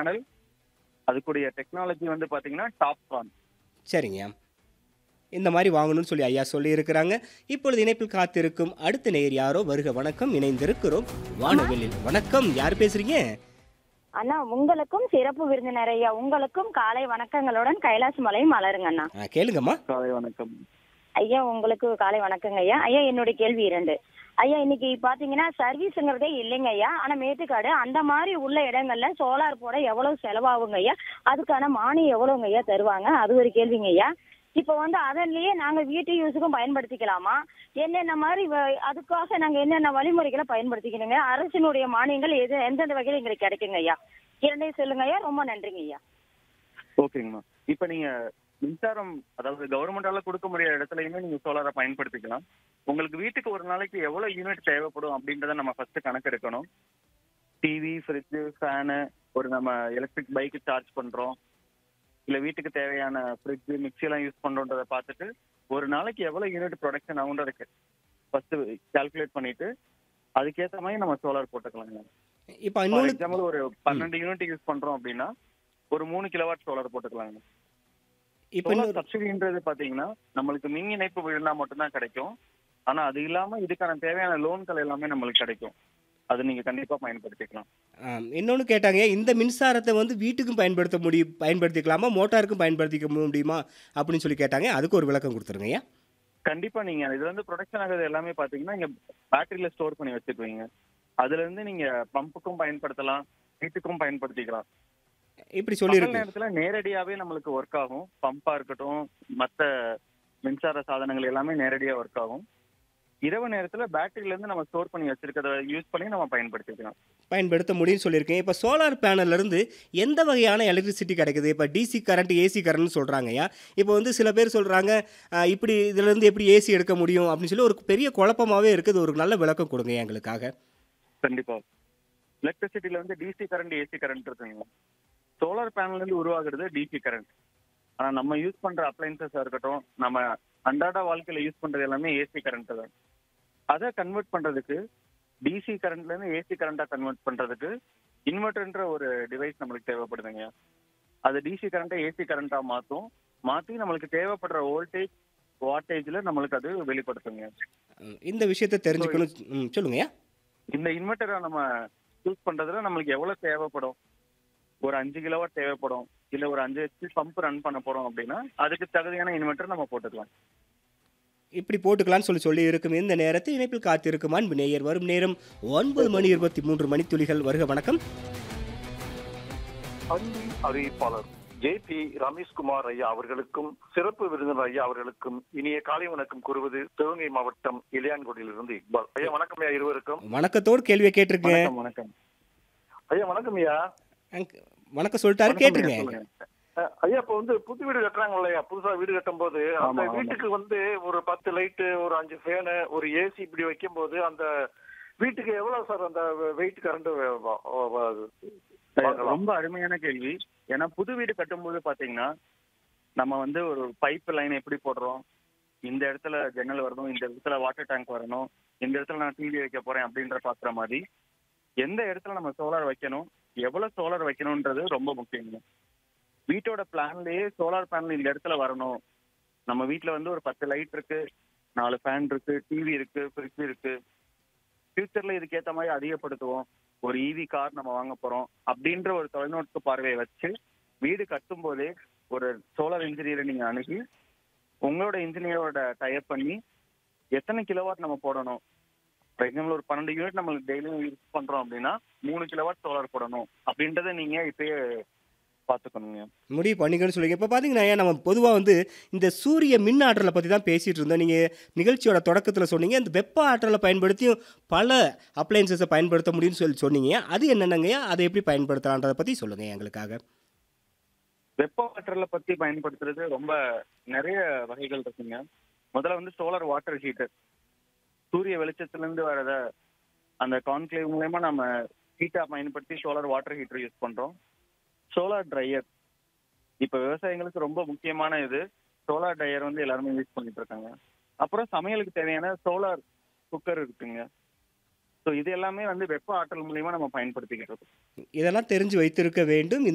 Panel அதுக்குடைய technology வந்து பாத்தீங்கன்னா top Khan சரிங்க இந்த மாதிரி வாங்கணும்னு சொல்லி ஐயா சொல்லியிருக்கிறாங்க இப்பொழுது இணைப்பில் காத்திருக்கும் அடுத்த நேயர் யாரோ வருக வணக்கம் இணைந்திருக்கிறோம் வானவெளியில் வணக்கம் யார் பேசுறீங்க அண்ணா உங்களுக்கும் சிறப்பு விருந்தினர் ஐயா உங்களுக்கும் காலை வணக்கங்களுடன் கைலாஸ் மலை மலருங்க அண்ணா ஆ, கேளுங்கம்மா காலை வணக்கம் ஐயா உங்களுக்கு காலை வணக்கங்க ஐயா ஐயா என்னுடைய கேள்வி இரண்டு ஐயா இன்னைக்கு பாத்தீங்கன்னா சர்வீஸ்ங்கிறதே இல்லைங்க ஐயா ஆனா மேட்டுக்காடு அந்த மாதிரி உள்ள இடங்கள்ல சோலார் போட எவ்வளவு செலவாகுங்க ஐயா அதுக்கான மானியம் எவ்வளவுங்க ஐயா தருவாங்க அது ஒரு கேள்விங்க ஐயா இப்போ வந்து அதன்லயே நாங்க வீட்டு யூஸுக்கும் பயன்படுத்திக்கலாமா என்னென்ன மாதிரி வ- அதுக்காக நாங்க என்னென்ன வழிமுறைகளை பயன்படுத்திக்கணுங்க அரசினுடைய மானியங்கள் எது எந்தெந்த வகையில் எங்களுக்கு கிடைக்குங்க ஐயா இரண்டையும் சொல்லுங்க ஐயா ரொம்ப நன்றிங்க ஐயா ஓகேங்கம்மா இப்ப நீங்க மின்சாரம் அதாவது கவர்மெண்டால கொடுக்க முடியாத இடத்துலயுமே நீங்க சோலாரை பயன்படுத்திக்கலாம் உங்களுக்கு வீட்டுக்கு ஒரு நாளைக்கு எவ்வளவு யூனிட் தேவைப்படும் அப்படின்றத நம்ம ஃபர்ஸ்ட் கணக்கெடுக்கணும் டிவி ஃப்ரிட்ஜ் ஃபேனு ஒரு நம்ம எலக்ட்ரிக் பைக்கு சார்ஜ் பண்றோம் இல்ல வீட்டுக்கு தேவையான ஃப்ரிட்ஜ் மிக்ஸி எல்லாம் யூஸ் பண்றோன்றத பார்த்துட்டு ஒரு நாளைக்கு எவ்வளவு யூனிட் ப்ரொடக்ஷன் ஆகுன்றதுக்கு ஃபர்ஸ்ட் கால்குலேட் பண்ணிட்டு அதுக்கேற்ற மாதிரி நம்ம சோலார் போட்டுக்கலாங்க இப்போ ஃபார் இன்னொன்று எக்ஸாம்பிள் ஒரு பன்னெண்டு யூனிட் யூஸ் பண்றோம் அப்படின்னா ஒரு மூணு கிலோவாட் சோலார் போட்டுக்கலாங்க இப்போ சோலார் இன்னொரு சப்சிடின்றது பாத்தீங்கன்னா நம்மளுக்கு மின் இணைப்பு விழுந்தா மட்டும்தான் கிடைக்கும் ஆனா அது இல்லாம இதுக்கான தேவையான லோன்கள் எல்லாமே நம்மளுக்கு கிடைக்கும் அது நீங்க கண்டிப்பா பயன்படுத்திக்கலாம் இன்னொன்று கேட்டாங்க இந்த மின்சாரத்தை வந்து வீட்டுக்கும் பயன்படுத்த முடியும் பயன்படுத்திக்கலாமா மோட்டாருக்கும் பயன்படுத்திக்க முடியுமா அப்படின்னு சொல்லி கேட்டாங்க அதுக்கு ஒரு விளக்கம் கொடுத்துருங்க ஐயா கண்டிப்பா நீங்க இது வந்து ப்ரொடக்ஷன் ஆகுது எல்லாமே பாத்தீங்கன்னா இங்க பேட்டரியில ஸ்டோர் பண்ணி வச்சுக்குவீங்க அதுல இருந்து நீங்க பம்புக்கும் பயன்படுத்தலாம் வீட்டுக்கும் பயன்படுத்திக்கலாம் இப்படி பகல் சொல்லியிருக்கு நேரத்துல நேரடியாவே நம்மளுக்கு ஒர்க் ஆகும் பம்பா இருக்கட்டும் மத்த மின்சார சாதனங்கள் எல்லாமே நேரடியா ஒர்க் ஆகும் இரவு நேரத்துல பேட்டரியில இருந்து நம்ம ஸ்டோர் பண்ணி வச்சிருக்கிறத யூஸ் பண்ணி நம்ம பயன்படுத்திக்கலாம் பயன்படுத்த முடியும்னு சொல்லியிருக்கேன் இப்போ சோலார் பேனல்லேருந்து எந்த வகையான எலக்ட்ரிசிட்டி கிடைக்குது இப்போ டிசி கரண்ட் ஏசி கரண்ட்னு சொல்கிறாங்க ஐயா இப்போ வந்து சில பேர் சொல்கிறாங்க இப்படி இதுலேருந்து எப்படி ஏசி எடுக்க முடியும் அப்படின்னு சொல்லி ஒரு பெரிய குழப்பமாகவே இருக்குது ஒரு நல்ல விளக்கம் கொடுங்க ஐயா எங்களுக்காக கண்டிப்பா எலக்ட்ரிசிட்டில வந்து டிசி கரண்ட் ஏசி கரண்ட் இருக்குங்க சோலார் பேனல்ல இருந்து உருவாகுறது டிசி கரண்ட் ஆனா நம்ம யூஸ் பண்ற அப்ளைன்சஸா இருக்கட்டும் நம்ம அன்றாட வாழ்க்கையில யூஸ் பண்றது எல்லாமே ஏசி கரண்ட் தான் அதை கன்வெர்ட் பண்றதுக்கு டிசி கரண்ட்ல இருந்து ஏசி கரண்டா கன்வெர்ட் பண்றதுக்கு இன்வெர்டர்ன்ற ஒரு டிவைஸ் நம்மளுக்கு தேவைப்படுதுங்க அது டிசி கரண்ட்டை ஏசி கரண்டா மாத்தும் மாத்தி நம்மளுக்கு தேவைப்படுற வோல்டேஜ் வாட்டேஜ்ல நம்மளுக்கு அது வெளிப்படுத்துங்க ம், இந்த விஷயத்தை தெரிஞ்சுக்கணும் ம் சொல்லுங்க ஐயா இந்த இன்வெர்டரை நம்ம யூஸ் பண்றதுல நம்மளுக்கு எவ்வளவு தேவைப்படும் ஒரு அஞ்சு கிலோவாட் தேவைப்படும் இல்ல ஒரு அஞ்சு ஹெச்பி பம்ப் ரன் பண்ண போறோம் அப்படின்னா அதுக்கு தகுதியான இன்வெர்டர் நம்ம போட்டுக்கலாம் இப்படி போட்டுக்கலாம்னு சொல்லி சொல்லி இருக்கும் இந்த நேரத்தில் இணைப்பில் காத்திருக்கும் அன்பு நேயர் வரும் நேரம் ஒன்பது மணி இருபத்தி மூன்று மணித்துளிகள் வருக வணக்கம் அன்பின் அறிவிப்பாளர் ஜே பி ரமேஷ்குமார் ஐயா அவர்களுக்கும் சிறப்பு விருந்தினர் ஐயா அவர்களுக்கும் இனிய காலை வணக்கம் கூறுவது சிவகங்கை மாவட்டம் இளையான்குடியிலிருந்து இக்பால் ஐயா வணக்கம் ஐயா இருவருக்கும் வணக்கத்தோடு கேள்வியை கேட்டிருக்கேன் வணக்கம் வணக்கம் ஐயா வணக்கம் ஐயா அங்க- வணக்கம் சொல்லிட்டாரு வணக்கம் ஐயா, கேட்டுருங்க சொல்லுங்க. அஹ், ஐயா இப்ப வந்து புது வீடு கட்டுறாங்க இல்லையா புதுசா வீடு கட்டும் போது அந்த ஆமா, ஆமா. வீட்டுக்கு வந்து ஒரு பத்து லைட்டு ஒரு அஞ்சு ஃபேனு ஒரு ஏசி இப்படி வைக்கும் போது அந்த வீட்டுக்கு எவ்வளவு சார் அந்த வெயிட் கரண்ட் ரொம்ப அருமையான கேள்வி ஏன்னா புது வீடு கட்டும்போது பாத்தீங்கன்னா நம்ம வந்து ஒரு பைப் லைன் எப்படி போடுறோம் இந்த இடத்துல ஜன்னல் வரணும் இந்த இடத்துல வாட்டர் டேங்க் வரணும் இந்த இடத்துல நான் டிவி வைக்க போறேன் அப்படின்ற பாக்குற மாதிரி எந்த இடத்துல நம்ம சோலார் வைக்கணும் எவ்வளவு சோலார் வைக்கணும்ன்றது ரொம்ப முக்கியங்க வீட்டோட பிளான்லயே சோலார் பேனல் இந்த இடத்துல வரணும் நம்ம வீட்ல வந்து ஒரு பத்து லைட் இருக்கு நாலு ஃபேன் இருக்கு டிவி இருக்கு ஃப்ரிட்ஜ் இருக்கு ஃபியூச்சர்ல இதுக்கு ஏத்த மாதிரி அதிகப்படுத்துவோம் ஒரு ஈவி கார் நம்ம வாங்க போறோம் அப்படின்ற ஒரு தொலைநோக்கு பார்வையை வச்சு வீடு கட்டும் போதே ஒரு சோலார் இன்ஜினியரை நீங்க அணுகி உங்களோட இன்ஜினியரோட டைப் பண்ணி எத்தனை கிலோவாட் நம்ம போடணும் ஃபார் எக்ஸாம்பிள் ஒரு பன்னெண்டு யூனிட் நம்மளுக்கு டெய்லியும் யூஸ் பண்றோம் அப்படின்னா மூணு கிலோவாட் சோலார் போடணும் அப்படின்றத நீங்க இப்பயே பாத்துக்கணுங்க முடிவு பண்ணிக்கணும்னு சொல்லுங்க இப்போ பார்த்தீங்கன்னா ஐயா, நம்ம பொதுவாக வந்து இந்த சூரிய மின் ஆற்றலை பற்றி தான் பேசிகிட்டு இருந்தோம் நீங்கள் நிகழ்ச்சியோட தொடக்கத்தில் சொன்னீங்க இந்த வெப்ப ஆற்றலை பயன்படுத்தியும் பல அப்ளைன்சஸை பயன்படுத்த முடியும்னு சொல்லி சொன்னீங்க அது என்னென்னங்கய்யா அதை எப்படி பயன்படுத்தலான்றதை பற்றி சொல்லுங்கள் எங்களுக்காக வெப்ப ஆற்றலை பத்தி பயன்படுத்துறது ரொம்ப நிறைய வகைகள் இருக்குங்க முதல்ல வந்து சோலார் வாட்டர் ஹீட்டர் சூரிய வெளிச்சத்துல இருந்து வரத அந்த கான்க்ளேவ் மூலயமா நம்ம ஹீட்டா பயன்படுத்தி சோலார் வாட்டர் ஹீட்டர் யூஸ் பண்றோம் சோலார் ட்ரையர் இப்ப விவசாயிகளுக்கு ரொம்ப முக்கியமான இது சோலார் ட்ரையர் வந்து எல்லாருமே யூஸ் பண்ணிட்டு இருக்காங்க அப்புறம் சமையலுக்கு தேவையான சோலார் குக்கர் இருக்குங்க ஸோ இது எல்லாமே வந்து வெப்ப ஆற்றல் மூலியமா நம்ம பயன்படுத்திக்கிட்டு இருக்கோம் இதெல்லாம் தெரிஞ்சு வைத்திருக்க வேண்டும்